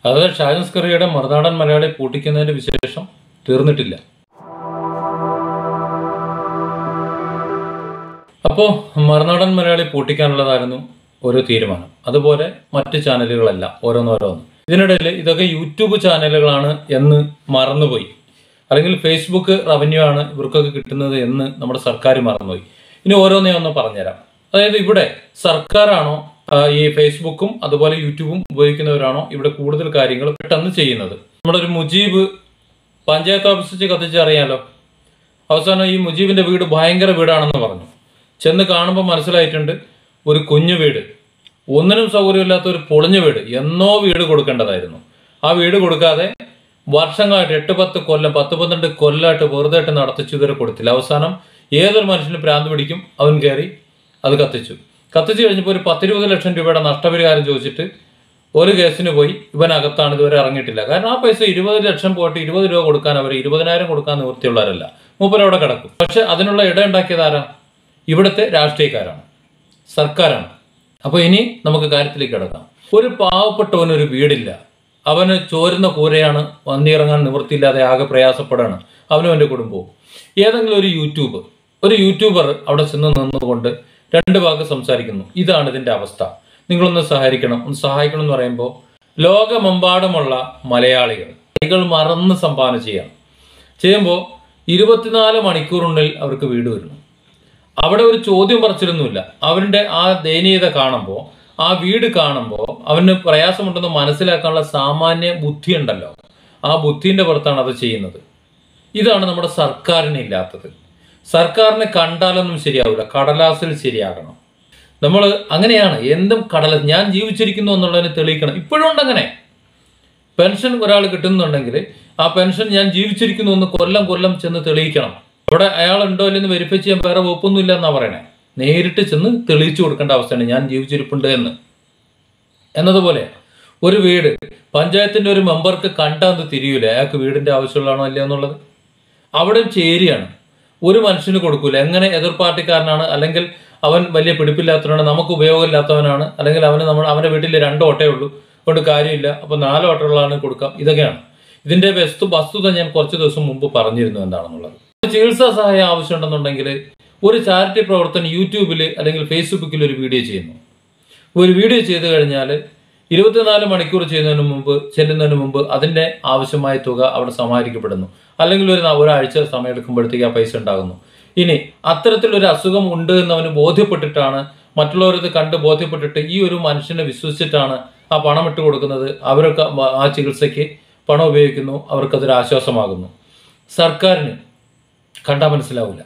അതായത് ഷാജൻസ്കറിയുടെ മറുനാടൻ മലയാളി പൂട്ടിക്കുന്നതിന്റെ വിശേഷം തീർന്നിട്ടില്ല അപ്പോൾ മറുനാടൻ മലയാളി പൂട്ടിക്കാനുള്ളതായിരുന്നു ഒരു തീരുമാനം അതുപോലെ മറ്റ് ചാനലുകളല്ല ഓരോന്നോരോന്ന് ഇതിനിടയിൽ ഇതൊക്കെ യൂട്യൂബ് ചാനലുകളാണ് എന്ന് മറന്നുപോയി അല്ലെങ്കിൽ ഫേസ്ബുക്ക് റവന്യൂ ആണ് ഇവർക്കൊക്കെ കിട്ടുന്നത് എന്ന് നമ്മുടെ സർക്കാർ മറന്നുപോയി ഇനി ഓരോന്നേ ഒന്ന് പറഞ്ഞുതരാം അതായത് ഇവിടെ സർക്കാരാണോ ആ, ഈ ഫേസ്ബുക്കും അതുപോലെ യൂട്യൂബും ഉപയോഗിക്കുന്നവരാണോ ഇവിടെ കൂടുതൽ കാര്യങ്ങൾ പെട്ടെന്ന് ചെയ്യുന്നത് നമ്മുടെ ഒരു മുജീബ് പഞ്ചായത്ത് ഓഫീസിൽ കത്തിച്ച് അറിയാലോ അവസാനം ഈ മുജീബിന്റെ വീട് ഭയങ്കര വീടാണെന്ന് പറഞ്ഞു ചെന്ന് കാണുമ്പോൾ മനസ്സിലായിട്ടുണ്ട് ഒരു കുഞ്ഞു വീട് ഒന്നിനും സൗകര്യമില്ലാത്ത ഒരു പൊളിഞ്ഞ വീട് എന്നോ വീട് കൊടുക്കേണ്ടതായിരുന്നു ആ വീട് കൊടുക്കാതെ വർഷങ്ങളായിട്ട് എട്ട് പത്ത് കൊല്ലം പത്ത് പന്ത്രണ്ട് കൊല്ലമായിട്ട് വെറുതെ ആയിട്ട് നടത്തിച്ചു ഇതുവരെ കൊടുത്തില്ല അവസാനം ഏതൊരു മനുഷ്യന് ഭ്രാന്ത് പിടിക്കും അവൻ കയറി അത് കത്തിച്ചു കത്തിച്ചു കഴിഞ്ഞപ്പോൾ ഒരു പത്തിരുപത് ലക്ഷം രൂപയുടെ നഷ്ടപരിഹാരം ചോദിച്ചിട്ട് ഒരു കേസിന് പോയി ഇവൻ അകത്താണ് ഇതുവരെ ഇറങ്ങിയിട്ടില്ല കാരണം ആ പൈസ ഇരുപത് ലക്ഷം പോയിട്ട് ഇരുപത് രൂപ കൊടുക്കാൻ അവർ ഇരുപതിനായിരം കൊടുക്കാൻ നിവൃത്തിയുള്ളവരല്ല മൂപ്പരവിടെ കിടക്കും പക്ഷെ അതിനുള്ള ഇട ഉണ്ടാക്കിയത് ആരാ ഇവിടുത്തെ രാഷ്ട്രീയക്കാരാണ് സർക്കാരാണ് അപ്പൊ ഇനി നമുക്ക് കാര്യത്തിലേക്ക് കിടക്കാം ഒരു പാവപ്പെട്ടവന് ഒരു വീടില്ല അവന് ചോരുന്ന കൂരയാണ് വന്നിറങ്ങാൻ നിവൃത്തിയില്ലാതെ ആകെ പ്രയാസപ്പെടാണ് അവനും എൻ്റെ കുടുംബവും ഏതെങ്കിലും ഒരു യൂട്യൂബ് ഒരു യൂട്യൂബർ അവിടെ ചെന്ന് നിന്നുകൊണ്ട് രണ്ട് വാക്ക് സംസാരിക്കുന്നു ഇതാണ് ഇതിന്റെ അവസ്ഥ നിങ്ങളൊന്ന് സഹകരിക്കണം ഒന്ന് സഹായിക്കണം എന്ന് പറയുമ്പോൾ ലോകമെമ്പാടുമുള്ള മലയാളികൾ കൈകൾ മറന്ന് സംഭാവന ചെയ്യണം ചെയ്യുമ്പോൾ ഇരുപത്തിനാല് മണിക്കൂറിനുള്ളിൽ അവർക്ക് വീട് വരുന്നു അവിടെ ഒരു ചോദ്യം പറിച്ചിരുന്നില്ല അവരുടെ ആ ദയനീയത കാണുമ്പോൾ ആ വീട് കാണുമ്പോൾ അവന് പ്രയാസമുണ്ടെന്ന് മനസ്സിലാക്കാനുള്ള സാമാന്യ ബുദ്ധി ഉണ്ടല്ലോ ആ ബുദ്ധിന്റെ പുറത്താണ് അത് ചെയ്യുന്നത് ഇതാണ് നമ്മുടെ സർക്കാരിന് ഇല്ലാത്തത് സർക്കാരിനെ കണ്ടാലൊന്നും ശരിയാവില്ല കടലാസിൽ ശരിയാകണം നമ്മൾ അങ്ങനെയാണ് എന്തും കടല ഞാൻ ജീവിച്ചിരിക്കുന്നു എന്നുള്ളതിനെ തെളിയിക്കണം ഇപ്പോഴും ഉണ്ട് അങ്ങനെ പെൻഷൻ ഒരാൾ കിട്ടുന്നുണ്ടെങ്കിൽ ആ പെൻഷൻ ഞാൻ ജീവിച്ചിരിക്കുന്നു എന്ന് കൊല്ലം കൊല്ലം ചെന്ന് തെളിയിക്കണം അവിടെ അയാൾ ഉണ്ടോ ഇല്ലെന്ന് വെരിഫൈ ചെയ്യാൻ വേറെ വകുപ്പൊന്നും ഇല്ല എന്നാ പറയണേ നേരിട്ട് ചെന്ന് തെളിയിച്ചു കൊടുക്കേണ്ട അവസ്ഥയാണ് ഞാൻ ജീവിച്ചിരിപ്പുണ്ട് എന്ന് എന്നതുപോലെ ഒരു വീട് പഞ്ചായത്തിന്റെ ഒരു മെമ്പർക്ക് കണ്ടാന്ന് തിരിയൂല അയാൾക്ക് വീടിന്റെ ആവശ്യമുള്ളതാണോ അല്ലയോ എന്നുള്ളത് അവിടെ ചേരിയാണ് ഒരു മനുഷ്യന് കൊടുക്കൂല എങ്ങനെ എതിർ പാർട്ടിക്കാരനാണ് അല്ലെങ്കിൽ അവൻ വലിയ പിടിപ്പില്ലാത്തവനാണ് നമുക്ക് ഉപയോഗമില്ലാത്തവനാണ് അല്ലെങ്കിൽ അവന് നമ്മൾ അവന്റെ വീട്ടിൽ രണ്ട് ഓട്ടേ ഉള്ളൂ കൊണ്ട് കാര്യമില്ല അപ്പൊ നാല് ഓട്ടമുള്ളതാണ് കൊടുക്കാം ഇതൊക്കെയാണ് ഇതിന്റെ വസ്തു വസ്തുത ഞാൻ കുറച്ച് ദിവസം മുമ്പ് പറഞ്ഞിരുന്നു എന്താണെന്നുള്ളത് ഒരു ചികിത്സാ സഹായം ആവശ്യമുണ്ടെന്നുണ്ടെങ്കിൽ ഒരു ചാരിറ്റി പ്രവർത്തനം യൂട്യൂബിൽ അല്ലെങ്കിൽ ഫേസ്ബുക്കിൽ ഒരു വീഡിയോ ചെയ്യുന്നു ഒരു വീഡിയോ ചെയ്തു കഴിഞ്ഞാൽ ഇരുപത്തിനാല് മണിക്കൂർ ചെയ്യുന്നതിന് മുമ്പ് ചെല്ലുന്നതിന് മുമ്പ് അതിന്റെ ആവശ്യമായ തുക അവിടെ സമാഹരിക്കപ്പെടുന്നു അല്ലെങ്കിൽ ഒരു ന- ഒരാഴ്ച സമയം എടുക്കുമ്പോഴത്തേക്ക് ആ പൈസ ഉണ്ടാകുന്നു ഇനി അത്തരത്തിലൊരു അസുഖം ഉണ്ട് എന്ന് അവന് ബോധ്യപ്പെട്ടിട്ടാണ് മറ്റുള്ളവരത് കണ്ട് ബോധ്യപ്പെട്ടിട്ട് ഈ ഒരു മനുഷ്യനെ വിശ്വസിച്ചിട്ടാണ് ആ പണം ഇട്ട് കൊടുക്കുന്നത് അവരൊക്കെ വ- ആ ചികിത്സയ്ക്ക് പണം ഉപയോഗിക്കുന്നു അവർക്കതൊരു ആശ്വാസമാകുന്നു സർക്കാരിന് കണ്ടാൽ മനസ്സിലാവില്ല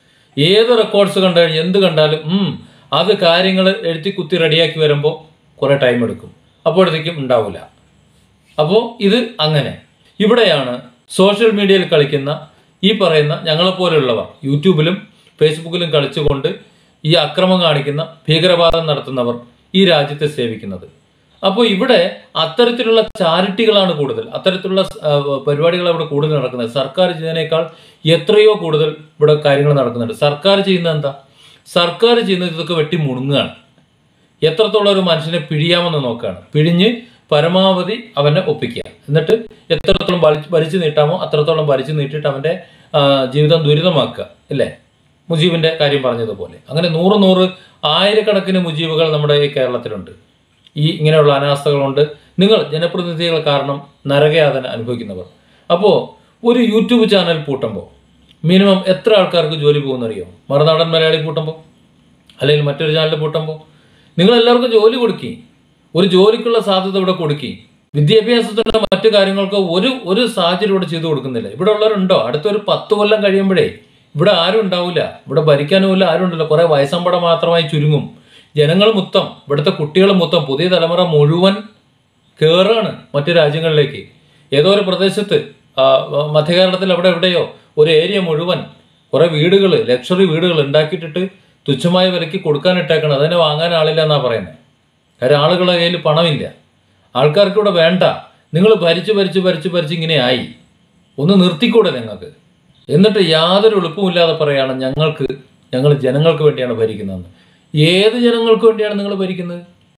ഏത് റെക്കോർഡ്സ് കണ്ടു കഴിഞ്ഞാൽ എന്ത് കണ്ടാലും ഉം, അത് കാര്യങ്ങൾ എഴുതി കുത്തി റെഡിയാക്കി വരുമ്പോൾ കുറേ ടൈം എടുക്കും അപ്പോഴത്തേക്കും ഉണ്ടാവില്ല അപ്പോൾ ഇത് അങ്ങനെ ഇവിടെയാണ് സോഷ്യൽ മീഡിയയിൽ കളിക്കുന്ന ഈ പറയുന്ന ഞങ്ങളെപ്പോലെയുള്ളവർ യൂട്യൂബിലും ഫേസ്ബുക്കിലും കളിച്ചുകൊണ്ട് ഈ അക്രമം കാണിക്കുന്ന ഭീകരവാദം നടത്തുന്നവർ ഈ രാജ്യത്തെ സേവിക്കുന്നത് അപ്പോൾ ഇവിടെ അത്തരത്തിലുള്ള ചാരിറ്റികളാണ് കൂടുതൽ അത്തരത്തിലുള്ള ആ, പരിപാടികൾ അവിടെ കൂടുതൽ നടക്കുന്നത് സർക്കാർ ചെയ്യുന്നതിനേക്കാൾ എത്രയോ കൂടുതൽ ഇവിടെ കാര്യങ്ങൾ നടക്കുന്നുണ്ട് സർക്കാർ ചെയ്യുന്നത് എന്താ സർക്കാർ ചെയ്യുന്നത് ഇതൊക്കെ വെട്ടി മുണുങ്ങുകയാണ് എത്രത്തോളം ഒരു മനുഷ്യനെ പിഴിയാമെന്ന് നോക്കുകയാണ് പിഴിഞ്ഞ് പരമാവധി അവനെ ഒപ്പിക്കുക എന്നിട്ട് എത്രത്തോളം വലിച്ച് വലിച്ചു നീട്ടാമോ അത്രത്തോളം വലിച്ചു നീട്ടിയിട്ട് അവന്റെ ആ, ജീവിതം ദുരിതമാക്കുക ഇല്ലേ മുജീബിന്റെ കാര്യം പറഞ്ഞതുപോലെ അങ്ങനെ നൂറ് നൂറ് ആയിരക്കണക്കിന് മുജീബുകൾ നമ്മുടെ ഈ കേരളത്തിലുണ്ട് ഈ ഇങ്ങനെയുള്ള അനാസ്ഥകൾ കൊണ്ട് നിങ്ങൾ ജനപ്രതിനിധികൾ കാരണം നരകയാതന അനുഭവിക്കുന്നവർ അപ്പോൾ ഒരു യൂട്യൂബ് ചാനൽ പൂട്ടുമ്പോൾ മിനിമം എത്ര ആൾക്കാർക്ക് ജോലി പോകുന്നറിയോ മറുനാടൻ മലയാളി പൂട്ടുമ്പോൾ അല്ലെങ്കിൽ മറ്റൊരു ചാനൽ പൂട്ടുമ്പോൾ നിങ്ങൾ എല്ലാവർക്കും ജോലി കൊടുക്കി ഒരു ജോലിക്കുള്ള സാധ്യത ഇവിടെ കൊടുക്കി വിദ്യാഭ്യാസത്തിനുള്ള മറ്റു കാര്യങ്ങൾക്ക് ഒരു ഒരു സാഹചര്യം ഇവിടെ ചെയ്തു കൊടുക്കുന്നില്ല ഇവിടെ ഉള്ളവരുണ്ടോ അടുത്തൊരു പത്ത് കൊല്ലം കഴിയുമ്പോഴേ ഇവിടെ ആരും ഉണ്ടാവില്ല ഇവിടെ ഭരിക്കാനുമില്ല ആരും ഉണ്ടല്ലോ കുറെ വയസ്സമ്പട മാത്രമായി ചുരുങ്ങും ജനങ്ങൾ മൊത്തം ഇവിടുത്തെ കുട്ടികൾ മൊത്തം പുതിയ തലമുറ മുഴുവൻ കയറാണ് മറ്റു രാജ്യങ്ങളിലേക്ക് ഏതോ ഒരു പ്രദേശത്ത് ആ, മധ്യകേരളത്തിൽ അവിടെ എവിടെയോ ഒരു ഏരിയ മുഴുവൻ കുറെ വീടുകൾ ലക്ഷറി വീടുകൾ ഉണ്ടാക്കിയിട്ടിട്ട് തുച്ഛമായ വിലയ്ക്ക് കൊടുക്കാനിട്ടേക്കണം അതിനെ വാങ്ങാൻ ആളില്ല എന്നാ പറയുന്നത് കാര്യം ആളുകളുടെ കയ്യിൽ പണമില്ല ആൾക്കാർക്ക് ഇവിടെ വേണ്ട നിങ്ങൾ ഭരിച്ച് ഭരിച്ച് ഭരിച്ച് ഭരിച്ച് ഇങ്ങനെ ആയി ഒന്ന് നിർത്തിക്കൂടെ നിങ്ങൾക്ക് എന്നിട്ട് യാതൊരു എളുപ്പമില്ലാതെ പറയാണ് ഞങ്ങൾക്ക് ഞങ്ങൾ ജനങ്ങൾക്ക് വേണ്ടിയാണ് ഭരിക്കുന്നതെന്ന് ഏത് ജനങ്ങൾക്ക് വേണ്ടിയാണ് നിങ്ങൾ ഭരിക്കുന്നത്